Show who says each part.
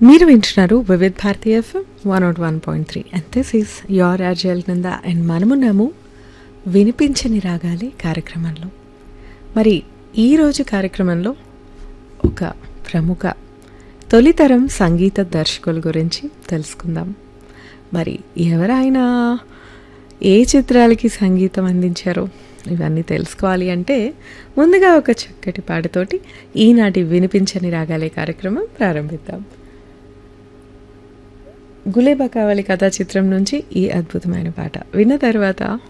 Speaker 1: మీరు వింటున్నారు Vividh Bharati FM one naught one point three and this is your RJ కింద and మనమున్నాము వినిపించని రాగాలి కార్యక్రమంలో మరి ఈరోజు కార్యక్రమంలో ఒక ప్రముఖ తొలితరం సంగీత దర్శకుల గురించి తెలుసుకుందాం మరి ఎవరైనా ఏ చిత్రాలకి సంగీతం అందించారో ఇవన్నీ తెలుసుకోవాలి అంటే ముందుగా ఒక చక్కటి పాటతోటి ఈనాటి వినిపించని రాగాలే కార్యక్రమం ప్రారంభిద్దాం గులేబా కావాలి కథా చిత్రం నుంచి ఈ అద్భుతమైన పాట విన్న తర్వాత